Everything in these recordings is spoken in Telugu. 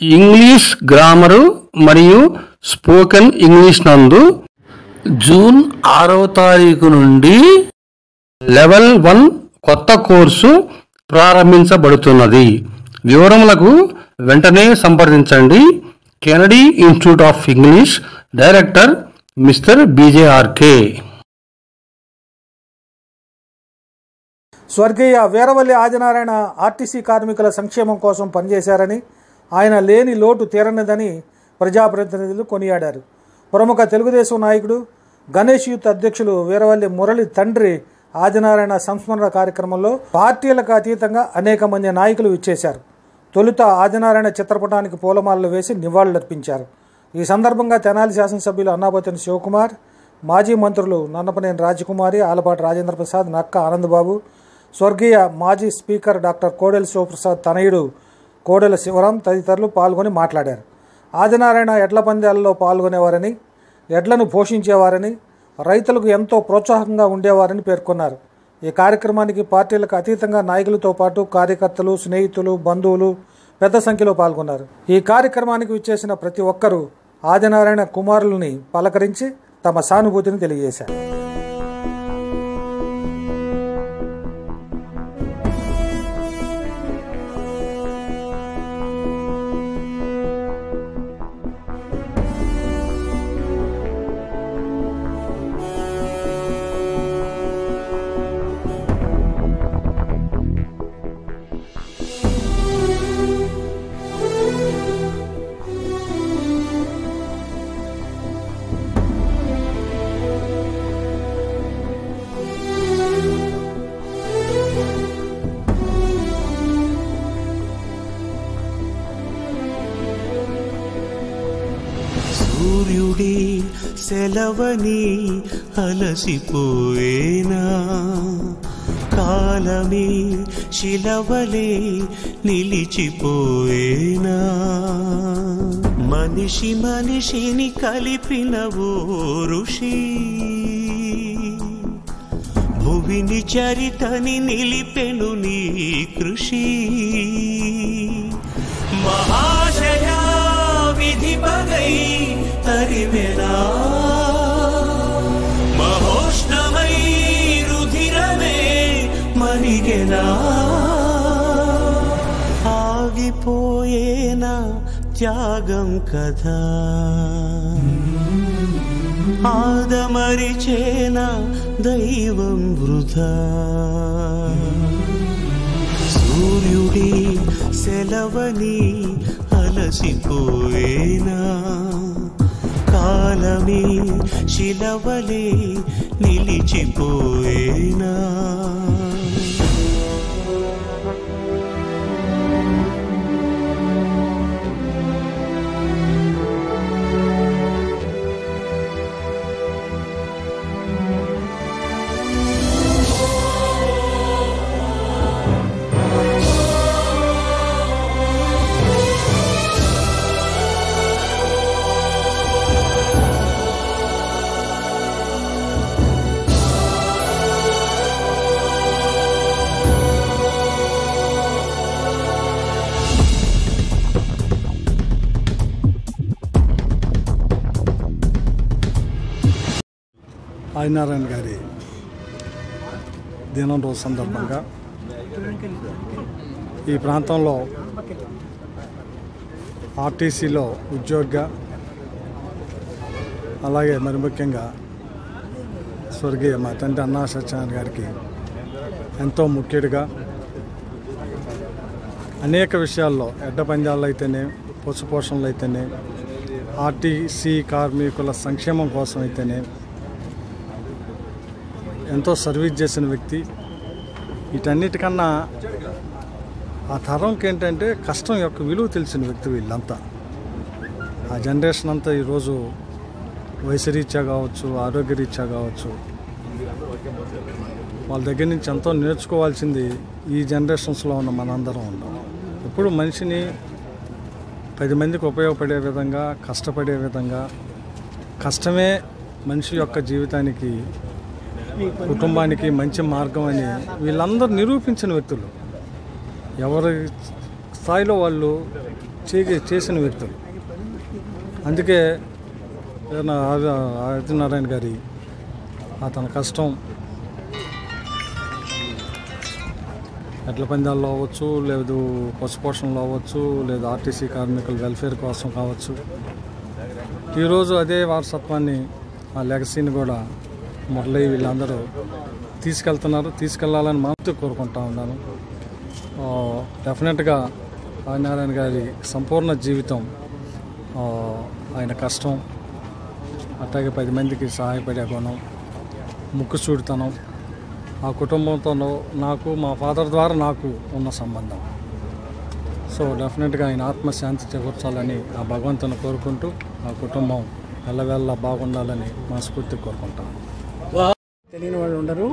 ఇంగ్లీష్ గ్రామరు మరియు స్పోకెన్ ఇంగ్లీష్ నందు జూన్ ఆరవ తారీఖు నుండి లెవెల్ వన్ కొత్త కోర్సు ప్రారంభించబడుతున్నది వివరములకు వెంటనే సంప్రదించండి Kennedy Institute of English director mister BJRK స్వర్గీయ వీరవల్లి ఆదినారాయణ ఆర్టీసీ కార్మికుల సంక్షేమం కోసం పనిచేశారని ఆయన లేని లోటు తీరనిదని ప్రజాప్రతినిధులు కొనియాడారు ప్రముఖ తెలుగుదేశం నాయకుడు గణేష్ యూత్ అధ్యక్షులు వీరవల్లి మురళి తండ్రి ఆదినారాయణ సంస్మరణ కార్యక్రమంలో పార్టీలకు అతీతంగా అనేక మంది నాయకులు ఇచ్చేశారు తొలుత ఆదినారాయణ చిత్రపటానికి పూలమాలలు వేసి నివాళులర్పించారు ఈ సందర్భంగా తెనాలి శాసనసభ్యులు అన్నాపతిని శివకుమార్ మాజీ మంత్రులు నన్నపనేని రాజకుమారి ఆలపాటి రాజేంద్ర ప్రసాద్ నక్క ఆనందబాబు స్వర్గీయ మాజీ స్పీకర్ డాక్టర్ కోడెల శివప్రసాద్ తనయుడు కోడెల శివరాం తదితరులు పాల్గొని మాట్లాడారు ఆదినారాయణ ఎడ్ల పందాలలో పాల్గొనేవారని ఎడ్లను పోషించేవారని రైతులకు ఎంతో ప్రోత్సాహకంగా ఉండేవారని పేర్కొన్నారు ఈ కార్యక్రమానికి పార్టీలకు అతీతంగా నాయకులతో పాటు కార్యకర్తలు స్నేహితులు బంధువులు పెద్ద సంఖ్యలో పాల్గొన్నారు ఈ కార్యక్రమానికి విచ్చేసిన ప్రతి ఒక్కరూ ఆదినారాయణ కుమారులని పలకరించి తమ సానుభూతిని తెలియజేశారు సూర్యుడి సెలవని అలసిపోయేనా కాలమే శిలవలే నిలిచిపోయేనా మనిషి మనిషిని కలిపిన ఓ ఋషి భువిని చరితని నిలిపెను నీ కృషి మహాశయా విధి పగై తరివెనా మహోష్ణమై రుధిరమే మరిగెనా ఆగిపోయేనా త్యాగం కదా ఆదమరిచేనా దైవం వృధా సూర్యుడి సెలవని అలసిపోయేనా కాలమే శిలవలే నిలిచిపోయేనా ఆదినారాయణ గారి దినం రోజు సందర్భంగా ఈ ప్రాంతంలో ఆర్టీసీలో ఉద్యోగిగా అలాగే మరి ముఖ్యంగా స్వర్గీయ మా తండ్రి అన్నా సత్యనారాయణ గారికి ఎంతో ముఖ్యుడిగా అనేక విషయాల్లో ఎడ్డ పందాలు అయితేనే పశుపోషణలు అయితేనే ఆర్టీసీ కార్మికుల సంక్షేమం కోసం అయితేనే ఎంతో సర్వీస్ చేసిన వ్యక్తి వీటన్నిటికన్నా ఆ తరంకి ఏంటంటే కష్టం యొక్క విలువ తెలిసిన వ్యక్తి వీళ్ళంతా ఆ జనరేషన్ అంతా ఈరోజు వయసు రీత్యా కావచ్చు ఆరోగ్య రీత్యా కావచ్చు వాళ్ళ దగ్గర నుంచి ఎంతో నేర్చుకోవాల్సింది ఈ జనరేషన్స్లో ఉన్న మనందరం ఉన్నాం ఎప్పుడు మనిషిని పది మందికి ఉపయోగపడే విధంగా కష్టపడే విధంగా కష్టమే మనిషి యొక్క జీవితానికి కుటుంబానికి మంచి మార్గం అని వీళ్ళందరూ నిరూపించిన వ్యక్తులు ఎవరి స్థాయిలో వాళ్ళు చే చేసిన వ్యక్తులు అందుకే ఏదైనా ఆది- ఆదినారాయణ గారి అతని కష్టం ఎడ్ల పందాల్లో అవ్వచ్చు లేదు పశుపోషణలో అవ్వచ్చు లేదు ఆర్టీసీ కార్మికుల వెల్ఫేర్ కోసం కావచ్చు ఈరోజు అదే వారసత్వాన్ని ఆ లెగసీని కూడా మురళి వీళ్ళందరూ తీసుకెళ్తున్నారు తీసుకెళ్లాలని మనతో కోరుకుంటా ఉన్నాను ఆ, డెఫినెట్గా ఆదినారాయణ గారి సంపూర్ణ జీవితం ఆ, ఆయన కష్టం అట్లాగే పది మందికి సహాయపడే గుణం ముక్కుసూడితనం ఆ కుటుంబంతో నాకు మా ఫాదర్ ద్వారా నాకు ఉన్న సంబంధం సో డెఫినెట్గా ఆయన ఆత్మశాంతి చేకూర్చాలని ఆ భగవంతుని కోరుకుంటూ ఆ కుటుంబం వెళ్ళవెళ్ళ బాగుండాలని మనస్ఫూర్తి కోరుకుంటాను తెలియని వాళ్ళు ఉండరు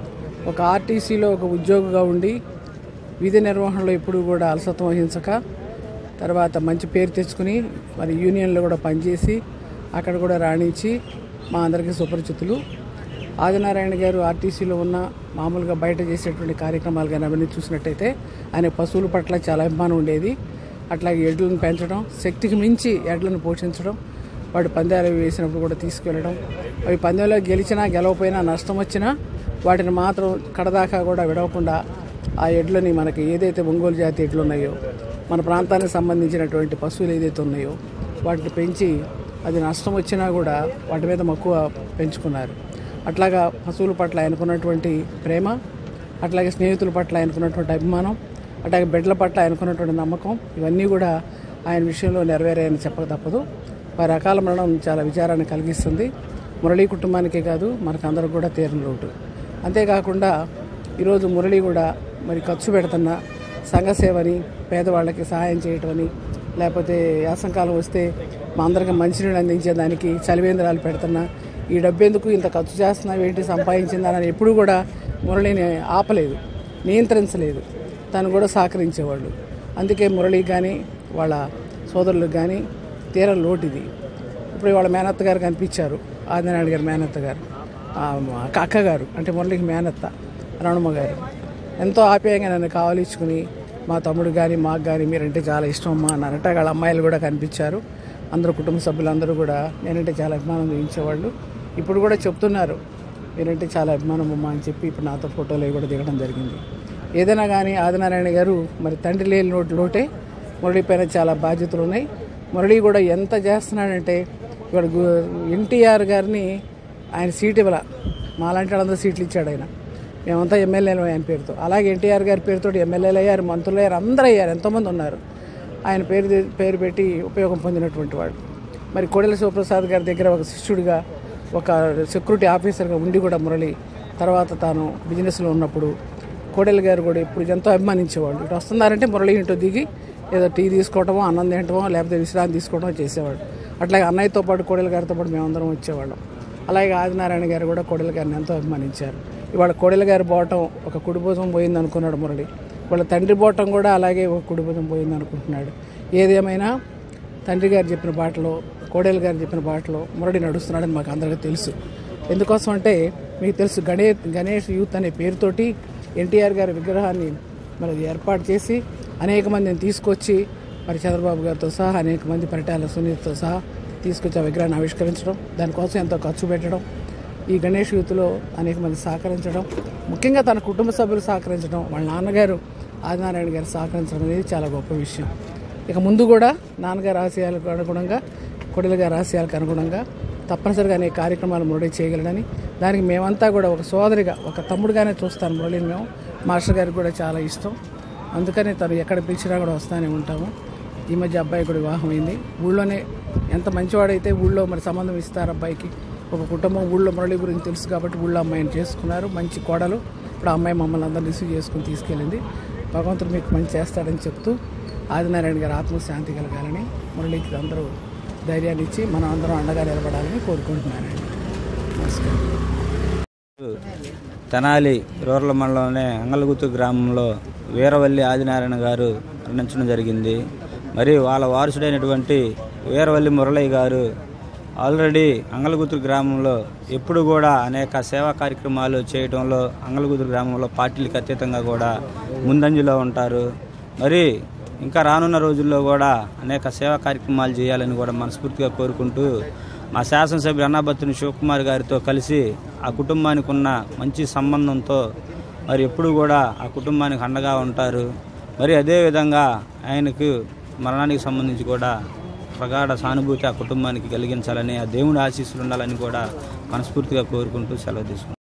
ఒక ఆర్టీసీలో ఒక ఉద్యోగిగా ఉండి విధి నిర్వహణలో ఎప్పుడు కూడా అలసత్వం వహించక తర్వాత మంచి పేరు తెచ్చుకుని మరి యూనియన్లో కూడా పనిచేసి అక్కడ కూడా రాణించి మా అందరికీ సుపరిచితులు ఆదినారాయణ గారు ఆర్టీసీలో ఉన్న మామూలుగా బయట చేసేటువంటి కార్యక్రమాలు కానీ అవన్నీ చూసినట్టయితే ఆయన పశువుల పట్ల చాలా అభిమానం ఉండేది అట్లాగే ఎడ్లను పెంచడం శక్తికి మించి ఎడ్లను పోషించడం వాడు పందాలు వేసినప్పుడు కూడా తీసుకెళ్ళడం అవి పందెంలో గెలిచినా గెలవపోయినా నష్టం వచ్చినా వాటిని మాత్రం కడదాకా కూడా విడవకుండా ఆ ఎడ్లని మనకి ఏదైతే ఒంగోలు జాతి ఎడ్లు ఉన్నాయో మన ప్రాంతానికి సంబంధించినటువంటి పశువులు ఏదైతే ఉన్నాయో వాటిని పెంచి అది నష్టం వచ్చినా కూడా వాటి మీద మక్కువ పెంచుకున్నారు అట్లాగా పశువుల పట్ల ఆయనకున్నటువంటి ప్రేమ అట్లాగే స్నేహితుల పట్ల ఆయనకున్నటువంటి అభిమానం అట్లాగే బిడ్డల పట్ల ఆయనకున్నటువంటి నమ్మకం ఇవన్నీ కూడా ఆయన విషయంలో నెరవేరాయని చెప్పక తప్పదు వారి అకాల మరణం చాలా విచారాన్ని కలిగిస్తుంది మురళీ కుటుంబానికే కాదు మనకు అందరికి కూడా తీరని లోటు అంతేకాకుండా ఈరోజు మురళి కూడా మరి ఖర్చు పెడుతున్న సంఘ సేవని పేదవాళ్ళకి సహాయం చేయటమని లేకపోతే యాసంకాలం వస్తే మా అందరికి మంచినీళ్ళు అందించేదానికి చలివేంద్రాలు పెడుతున్నా ఈ డబ్బు ఎందుకు ఇంత ఖర్చు చేస్తున్నావు ఏంటి సంపాదించిందని ఎప్పుడు కూడా మురళిని ఆపలేదు నియంత్రించలేదు తను కూడా సహకరించేవాళ్ళు అందుకే మురళికి కానీ వాళ్ళ సోదరులకు కానీ తీర లోటిది ఇప్పుడు వాళ్ళ మేనత్త గారు కనిపించారు ఆదినాయుడు గారు మేనత్త గారు ఆ, మా అక్క గారు అంటే మురళికి మేనత్త రణమ్మ గారు ఎంతో ఆప్యాయంగా నన్ను కావలించుకుని మా తమ్ముడు కానీ మాకు కానీ మీరంటే చాలా ఇష్టం అమ్మా అన్నారట వాళ్ళ అమ్మాయిలు కూడా కనిపించారు అందరూ కుటుంబ సభ్యులందరూ కూడా నేనంటే చాలా అభిమానం చూపించేవాళ్ళు ఇప్పుడు కూడా చెప్తున్నారు మీరంటే చాలా అభిమానం అమ్మా అని చెప్పి ఇప్పుడు నాతో ఫోటోలు అవి కూడా దిగడం జరిగింది ఏదైనా కానీ ఆదినారాయణ గారు మరి తండ్రి లేని లోటు లోటే మురళి పైన చాలా బాధ్యతలు ఉన్నాయి మురళి కూడా ఎంత చేస్తున్నాడంటే ఇక్కడ ఎన్టీఆర్ గారిని ఆయన సీట్ ఇవ్వాల మాలాంటి వాళ్ళందరూ సీట్లు ఇచ్చాడు ఆయన మేమంతా ఎమ్మెల్యేలు ఆయన పేరుతో అలాగే ఎన్టీఆర్ గారి పేరుతో ఎమ్మెల్యేలు అయ్యారు మంత్రులు అయ్యారు అందరూ అయ్యారు ఎంతోమంది ఉన్నారు ఆయన పేరు ది- పేరు పెట్టి ఉపయోగం పొందినటువంటి వాడు మరి కోడెల శివప్రసాద్ గారి దగ్గర ఒక శిష్యుడిగా ఒక సెక్యూరిటీ ఆఫీసర్గా ఉండి కూడా మురళి తర్వాత తాను బిజినెస్లో ఉన్నప్పుడు కోడెల గారు కూడా ఇప్పుడు ఎంతో అభిమానించేవాళ్ళు ఇటు వస్తున్నారంటే మురళి ఇంటో దిగి ఏదో టీ తీసుకోవటమో అన్నం తినటమో లేకపోతే విశ్రాంతి తీసుకోవడమో చేసేవాడు అట్లాగే అన్నయ్యతో పాటు కోడెల గారితో పాటు మేమందరం వచ్చేవాళ్ళం అలాగే ఆదినారాయణ గారు కూడా కోడెల గారిని ఎంతో అభిమానించారు ఇవాళ కోడెల గారి బోటం ఒక కుడిభుజం పోయింది అనుకున్నాడు మురళి వాళ్ళ తండ్రి బోటం కూడా అలాగే ఒక కుడిభుజం పోయింది అనుకుంటున్నాడు ఏదేమైనా తండ్రి గారు చెప్పిన బాటలో కోడేలు గారు చెప్పిన బాటలో మురడి నడుస్తున్నాడని మాకు అందరికీ తెలుసు ఎందుకోసం అంటే మీకు తెలుసు గణే గణేష్ యూత్ అనే పేరుతోటి ఎన్టీఆర్ గారి విగ్రహాన్ని మరి ఏర్పాటు చేసి అనేక మందిని తీసుకొచ్చి మరి చంద్రబాబు గారితో సహా అనేక మంది పరిటాల సునీత్తో సహా తీసుకొచ్చి ఆ విగ్రహాన్ని ఆవిష్కరించడం దానికోసం ఎంతో ఖర్చు పెట్టడం ఈ గణేష్ యూత్లో అనేక మంది సహకరించడం ముఖ్యంగా తన కుటుంబ సభ్యులు సహకరించడం వాళ్ళ నాన్నగారు ఆదినారాయణ గారు సహకరించడం అనేది చాలా గొప్ప విషయం ఇక ముందు కూడా నాన్నగారి ఆశయాలకు అనుగుణంగా కొడల గారి ఆశయాలకు అనుగుణంగా తప్పనిసరిగా అనేక కార్యక్రమాలు మురళి చేయగలడని దానికి మేమంతా కూడా ఒక సోదరిగా ఒక తమ్ముడుగానే చూస్తాను మురళిని మేము మాస్టర్ గారికి కూడా చాలా ఇష్టం అందుకని తను ఎక్కడ పిలిచినా కూడా వస్తానే ఉంటాము ఈ మధ్య అబ్బాయి కూడా వివాహం అయింది ఊళ్ళోనే ఎంత మంచివాడైతే ఊళ్ళో మరి సంబంధం ఇస్తారు అబ్బాయికి ఒక కుటుంబం ఊళ్ళో మురళి గురించి తెలుసు కాబట్టి ఊళ్ళో అమ్మాయిని చేసుకున్నారు మంచి కోడలు ఇప్పుడు ఆ అమ్మాయి మమ్మల్ని అందరినీ రిసీవ్ చేసుకుని తీసుకెళ్ళింది భగవంతుడు మీకు మంచి చేస్తాడని చెప్తూ ఆదినారాయణ గారి ఆత్మశాంతి కలగాలని మురళికి అందరూ ధైర్యాన్ని ఇచ్చి మనం అందరం అండగా నిలబడాలని కోరుకుంటున్నానండి నమస్కారం తెనాలి రూరల్ మండలంలోనే అంగలగుత్తు గ్రామంలో వీరవల్లి ఆదినారాయణ గారు మరణించడం జరిగింది మరి వాళ్ళ వారసుడైనటువంటి వీరవల్లి మురళయ్య గారు ఆల్రెడీ అంగలగుత్తు గ్రామంలో ఎప్పుడు కూడా అనేక సేవా కార్యక్రమాలు చేయడంలో అంగలగుత్తు గ్రామంలో పార్టీలకు అతీతంగా కూడా ముందంజలో ఉంటారు మరి ఇంకా రానున్న రోజుల్లో కూడా అనేక సేవా కార్యక్రమాలు చేయాలని కూడా మనస్ఫూర్తిగా కోరుకుంటూ మా శాసనసభ్యులు అన్నాబత్తుని శివకుమార్ గారితో కలిసి ఆ కుటుంబానికి ఉన్న మంచి సంబంధంతో మరి ఎప్పుడు కూడా ఆ కుటుంబానికి అండగా ఉంటారు మరి అదేవిధంగా ఆయనకు మరణానికి సంబంధించి కూడా ప్రగాఢ సానుభూతి ఆ కుటుంబానికి కలిగించాలని ఆ దేవుని ఆశీస్సులు ఉండాలని కూడా మనస్ఫూర్తిగా కోరుకుంటూ సెలవు తీసుకుంటాం